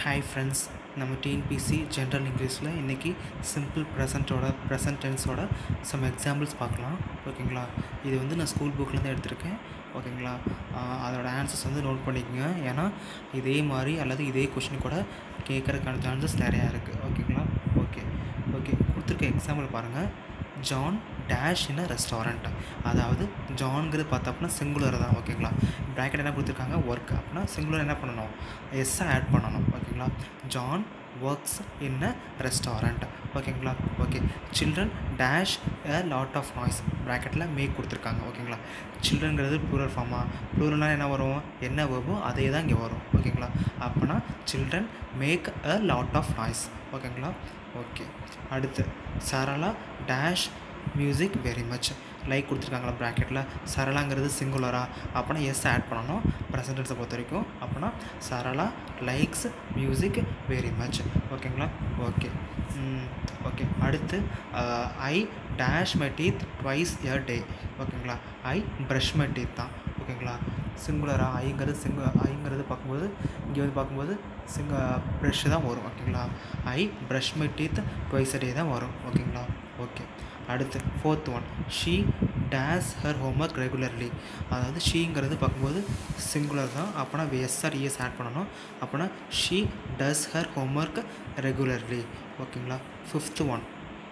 hi friends நம்ம TNPSC general இங்கிலீஷில் இன்றைக்கி சிம்பிள் ப்ரெசண்ட்டோட ப்ரெசன்ட் டென்ஸோட சம் எக்ஸாம்பிள்ஸ் பார்க்கலாம் ஓகேங்களா இது வந்து நான் ஸ்கூல் புக்லேருந்து எடுத்திருக்கேன் ஓகேங்களா ஆஹ் அதோட ஆன்சர்ஸ் வந்து நோட் பண்ணிக்கோங்க ஏன்னா இதே மாதிரி அல்லது இதே கொஷின் கூட கேட்குறதுக்கான சான்சஸ் நிறையா இருக்குது ஓகேங்களா ஓகே ஓகே கொடுத்துருக்க எக்ஸாம்பிள் பாருங்கள் John dash in a restaurant அதாவது ஜான்ங்கிறது பார்த்தோம்னா சிங்குலர் தான் ஓகேங்களா ப்ராக்கெட் என்ன கொடுத்துருக்காங்க ஒர்க் அப்படின்னா சிங்குலர் என்ன பண்ணணும் எஸ்ஸை ஆட் பண்ணணும் ஓகேங்களா John works in a restaurant ஓகேங்களா okay children dash a lot of noise ப்ராக்கெட்டில் மேக் கொடுத்துருக்காங்க ஓகேங்களா சில்ட்ரன்கிறது ப்ளூரல் ஃபார்மா ப்ளூரல்னால் என்ன வரும் என்ன வேர்போ அதே தான் இங்கே வரும் ஓகேங்களா அப்போனா children make a lot of noise ஓகேங்களா ஓகே அடுத்து Sarala dash music very much like கொடுத்துருக்காங்களா ப்ராக்கெட்டில் சரளாங்கிறது சிங்குலரா அப்போனா எஸ் ஆட் பண்ணணும் ப்ரெசன்டென்ஸை பொறுத்த வரைக்கும் அப்போனா Sarala likes music very much ஓகேங்களா ஓகே ஓகே அடுத்து I dash my teeth twice a day ஓகேங்களா ஐ ப்ரஷ் மை டீத் தான் ஓகேங்களா சிங்குலரா ஐங்கிறது சிங்கு ஐங்கிறது பார்க்கும்போது இங்கே வந்து பார்க்கும்போது சிங்க ப்ரஷ் தான் வரும் ஓகேங்களா I brush my teeth twice a day தான் வரும் ஓகேங்களா ஓகே அடுத்து fourth one she dash her homework regularly அதாவது ஷீங்கிறது பார்க்கும்போது சிங்குலர் தான் அப்போனா எஸ்ஆர் இஎஸ் ஆட் பண்ணணும் அப்போனா she does her homework regularly ஓகேங்களா fifth one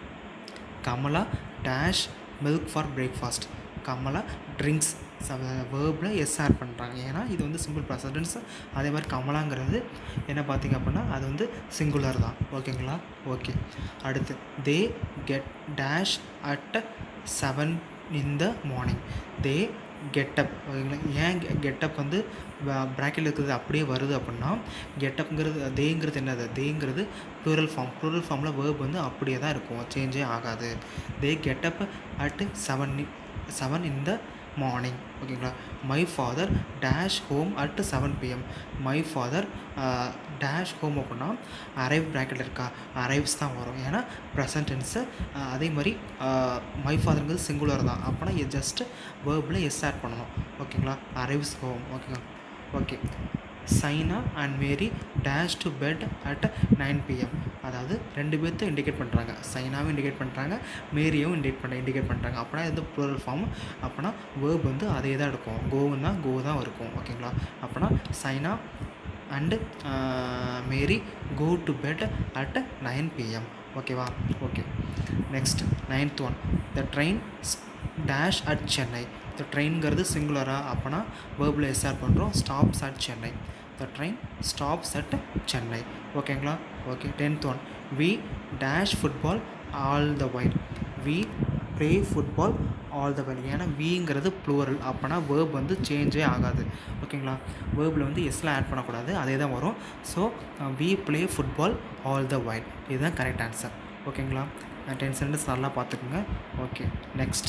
Kamala dash milk for breakfast Kamala drinks வேர்பில் எஸ் ஆட் பண்ணுறாங்க ஏன்னா இது வந்து சிம்பிள் ப்ரெசன்டென்ஸ் அதே மாதிரி கமலாங்கிறது என்ன பார்த்தீங்க அப்படின்னா அது வந்து சிங்குலர் தான் ஓகேங்களா ஓகே அடுத்து they get dash at seven in the morning they get up ஓகேங்களா ஏன் கெட்டப் வந்து ப்ராக்கெட் இருக்கிறது அப்படியே வருது அப்படின்னா கெட்டப்ங்கிறது தேங்கிறது என்னது தேங்கிறது ப்ளூரல் ஃபார்ம் ப்ளூரல் ஃபார்மில் வேர்ப் வந்து அப்படியே தான் இருக்கும் சேஞ்சே ஆகாது they get up at seven seven in the morning ஓகேங்களா my father dash home at seven PM my father dash home அப்படின்னா அரைவ் ப்ராக்கெட் இருக்கா அரைவ்ஸ் தான் வரும் ஏன்னா ப்ரெசன்ட் டென்ஸு அதே மாதிரி மை ஃபாதருங்கிறது சிங்குலர் தான் அப்போனா ஜஸ்ட் வேர்பில் எஸ் ஆட் பண்ணணும் ஓகேங்களா அரைவ்ஸ் ஹோம் ஓகேங்களா okay Saina and Mary dash to bed at nine PM அதாவது ரெண்டு பேர்த்தையும் இண்டிகேட் பண்ணுறாங்க சைனாவும் இண்டிகேட் பண்ணுறாங்க மேரியும் இண்டிகேட் பண்ண இண்டிகேட் பண்ணுறாங்க அப்படின்னா இது ப்ளூரல் ஃபார்ம் அப்போனா வேர்ப் வந்து அதே தான் இருக்கும் கோவுன்னா கோ தான் இருக்கும் ஓகேங்களா அப்போனா Saina and Mary go to bed at nine PM ஓகேவா okay next ninth one the train dash at Chennai the ட்ரெயின்ங்கிறது சிங்குலராக அப்போனா வேர்பில் எஸ்ஆர் பண்ணுறோம் stops at Chennai the train stops at Chennai ஓகேங்களா okay tenth one we dash football all the wine we play football all the wine ஏன்னா விங்கிறது ப்ளூரல் அப்போனா வேர்ப் வந்து சேஞ்சே ஆகாது ஓகேங்களா வேர்பில் வந்து எஸ்லாம் ஆட் பண்ணக்கூடாது அதே தான் வரும் so we play football all the wine இதுதான் கரெக்ட் ஆன்சர் ஓகேங்களா டென் சென்டென்ஸ் நல்லா பார்த்துக்குங்க okay next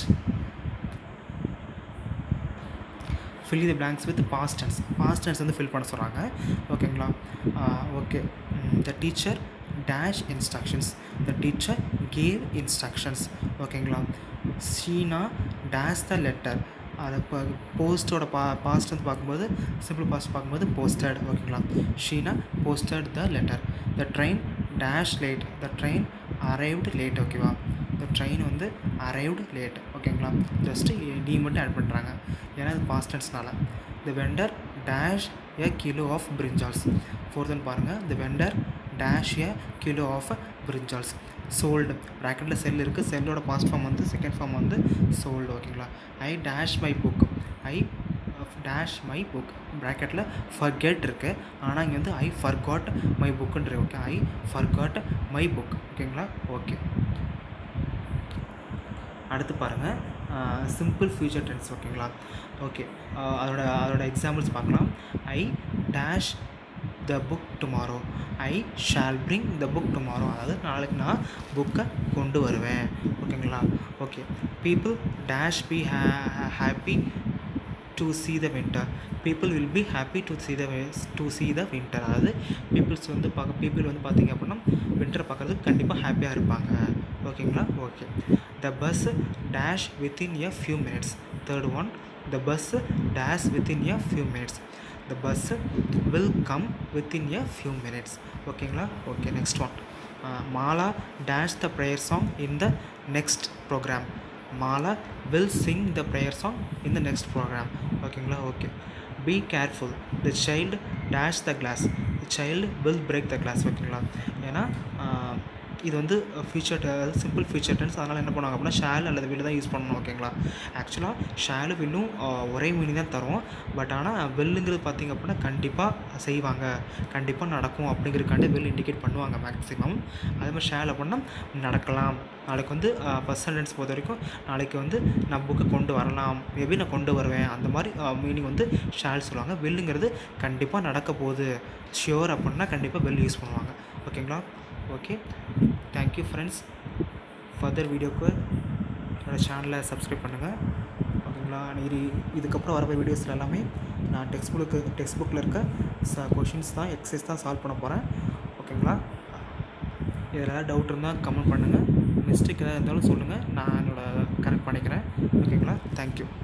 fill the blanks with past tense past tense வந்து ஃபில் பண்ண சொல்கிறாங்க ஓகேங்களா okay the teacher dash instructions the teacher gave instructions ஓகேங்களா Sheena dash the letter அதை இப்போ போஸ்ட்டோட பா பாஸ்ட் வந்து பார்க்கும்போது சிம்பிள் பாஸ்ட் பார்க்கும்போது போஸ்டட் ஓகேங்களா Sheena posted the letter the train dash late the train arrived late ஓகேவா த ட்ரெயின் வந்து அரைவ்டு லேட் ஓகேங்களா ஜஸ்ட்டு டி மட்டும் ஆட் பண்ணுறாங்க ஏன்னா இது பாஸ்ட் டென்ஸ்னால the vendor dash a kilo of brinjals ஃபோர்த்துன்னு பாருங்கள் the vendor dash a kilo of brinjals sold ப்ராக்கெட்டில் செல் இருக்குது செல்லோட பாஸ்ட் ஃபார்ம் வந்து செகண்ட் ஃபார்ம் வந்து சோல்டு ஓகேங்களா I dash my book I dash my book ப்ராக்கெட்டில் ஃபர்கெட் இருக்குது ஆனால் இங்கே வந்து ஐ ஃபர்காட் மை புக்குன்ற okay I forgot my book ஓகேங்களா ஓகே அடுத்து பாருங்கள் சிம்பிள் ஃபியூச்சர் டென்ஸ் ஓகேங்களா ஓகே அதோட அதோட எக்ஸாம்பிள்ஸ் பார்க்கலாம் I dash the book tomorrow I shall bring the book tomorrow அதாவது நாளைக்கு நான் புக்கை கொண்டு வருவேன் ஓகேங்களா okay people dash be hey happy to see the winter people will be happy to see the to see the winter அதாவது peoples வந்து பார்க்க பீப்புள் வந்து பார்த்தீங்க அப்படின்னா வின்டர் பார்க்குறதுக்கு கண்டிப்பாக ஹாப்பியாக இருப்பாங்க ஓகேங்களா okay the bus dash within a few minutes third one the bus dash within a few minutes the bus will come within a few minutes ஓகேங்களா okay next one Mala dash the prayer song in the next programme Mala will sing the prayer song in the next programme ஓகேங்களா okay be careful the child dash the glass the child will break the glass ஓகேங்களா ஏன்னா ஆஹ், இது வந்து future அதாவது simple future tense அதனால் என்ன பண்ணுவாங்க அப்படின்னா ஷேல் அல்லது வில் தான் யூஸ் பண்ணணும் ஓகேங்களா ஆக்சுவலாக ஷேலும் வில்லும் ஒரே மீனிங் தான் தரும் பட் ஆனால் வெல்லுங்கிறது பார்த்திங்க அப்படின்னா கண்டிப்பாக செய்வாங்க கண்டிப்பாக நடக்கும் அப்படிங்கிறதுக்காண்டி வெல் இண்டிகேட் பண்ணுவாங்க மேக்ஸிமம் அதே மாதிரி ஷேல் அப்படின்னா நடக்கலாம் நாளைக்கு வந்து ஃபஸ்ட் சென்டென்ஸ் பொறுத்த வரைக்கும் நாளைக்கு வந்து நான் புக்கை கொண்டு வரலாம் மேபி நான் கொண்டு வருவேன் அந்த மாதிரி மீனிங் வந்து ஷேல் சொல்லுவாங்க வெல்லுங்கிறது கண்டிப்பாக நடக்க போகுது ஷியோர் அப்படின்னா கண்டிப்பாக வெல் யூஸ் பண்ணுவாங்க ஓகேங்களா ஓகே தேங்க்யூ ஃப்ரெண்ட்ஸ் ஃபர்தர் வீடியோக்கு என்னோடய சேனலை சப்ஸ்கிரைப் பண்ணுங்கள் ஓகேங்களா இது இதுக்கப்புறம் வரப்போ வீடியோஸில் எல்லாமே நான் டெக்ஸ்ட் புக்கு டெக்ஸ்ட் புக்கில் இருக்க ச கொஷின்ஸ் தான் எக்ஸசைஸ் தான் சால்வ் பண்ண போகிறேன் ஓகேங்களா இதில் ஏதாவது டவுட் இருந்தால் கமெண்ட் பண்ணுங்கள் மிஸ்டேக் ஏதாவது இருந்தாலும் சொல்லுங்கள் நான் என்னோட கரெக்ட் பண்ணிக்கிறேன் ஓகேங்களா தேங்க்யூ